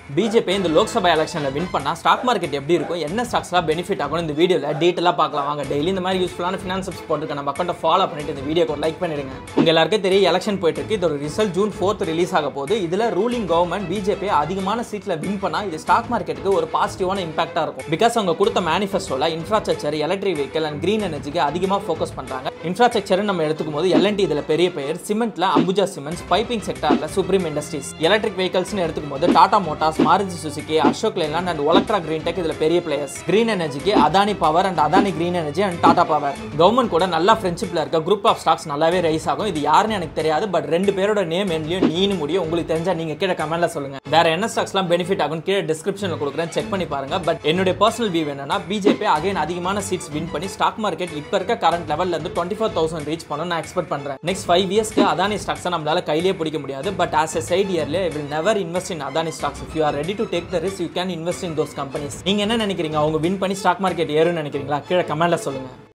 BJP இந்த லோக்சபா எலெக்ஷனில் win பண்ணால் ஸ்டாக் மார்க்கெட் எப்படி இருக்கும் என்ன ஸ்டாக்ஸ்லாம் பெனிஃபிட் ஆகும் இந்த வீடியோவில் டீட்டெயிலாக பார்க்கலாம் வாங்க டெய்லி இந்த மாதிரி யூஸ்ஃபுல்லான ஃபினான்ஸ் டிப்ஸ் போட்டுருக்க நம்ம அக்கௌண்ட்டை ஃபாலோ பண்ணிட்டு இந்த வீடியோக்கு ஒரு லைக் பண்ணிடுங்க உங்க எல்லாருக்கும் தெரியும் எலெக்ஷன் போயிட்டு இருக்கு இதோட ரிசல்ட் ஜூன் ஃபோர்த் ரிலீஸ் ஆக போகுது இதில் ரூலிங் கவர்மெண்ட் பிஜேபி அதிகமான சீட்டில் வின் பண்ணால் இது ஸ்டாக் மார்க்கெட்டுக்கு ஒரு பாசிட்டிவான இம்பாக்டாக இருக்கும் பிகாஸ் அவங்க கொடுத்த மேனிஃபெஸ்டோல infrastructure electric vehicle and green எனர்ஜிக்கு அதிகமாக ஃபோக்கஸ் பண்ணுறாங்க இன்ஃப்ராஸ்ட்ரக்சர் நம்ம எடுத்துக்கும் போது எல்என்டி இதில் பெரிய பெயர் சிமெண்ட்ல அம்புஜா சிமெண்ட்ஸ் பைப்பிங் செக்டார்ல சுப்ரீம் இண்டஸ்ட்ரீஸ் எலக்ட்ரிக் வெஹிக்கல்ஸ்னு எடுத்துக்கும் போது Tata motors Maruti Suzuki Ashok Leyland and Olectra green tech இதுல பெரிய பிளேயர்ஸ் கிரீன் எனர்ஜிக்கு Adani power and Adani green energy and Tata power government கூட நல்லா ஃப்ரெண்ட்ஷிப்ல இருக்க குரூப் ஆஃப் ஸ்டாக்ஸ் நல்லாவே ரைஸ் ஆகும் இது யாருன்னு எனக்கு தெரியாது பட் ரெண்டு பேரோட நேம் எண்ணிலையும் நீனு முடியும் உங்களுக்கு தெரிஞ்சா நீங்க கீழே கமெண்ட்ல சொல்லுங்க வேற என்ன ஸ்டாக்ஸ்லாம் பெனிஃபிட் ஆகும் கீழே டிஸ்கிரிப்ஷன்ல கொடுக்குறேன் செக் பண்ணி பாருங்க பட் என்னுடைய பர்சனல் வியூ என்னன்னா பிஜேபி அகைன் அதிகமான சீட்ஸ் வின் பண்ணி ஸ்டாக் மார்க்கெட் இப்ப இருக்க கரண்ட் லெவல்ல இருந்து டுவெண்ட்டி ஃபோர் தௌசண்ட் ரீச் பண்ணணும் நான் எக்ஸ்பெக்ட் பண்றேன் நெக்ஸ்ட் ஃபைவ் இயர்ஸ்க்கு அதானி ஸ்டாக்ஸ் நம்மளால கையிலே பிடிக்க முடியாது பட் ஆஸ் எ சைட் இயர்ல will never invest in Adani stocks if you are ready to take the risk you can invest in those companies நீங்க என்ன நினைக்கிறீங்க அவங்க வின் பண்ணி ஸ்டாக் மார்க்கெட் ஏறும்னு நினைக்கிறீங்களா கீழே கமெண்ட்ல சொல்லுங்க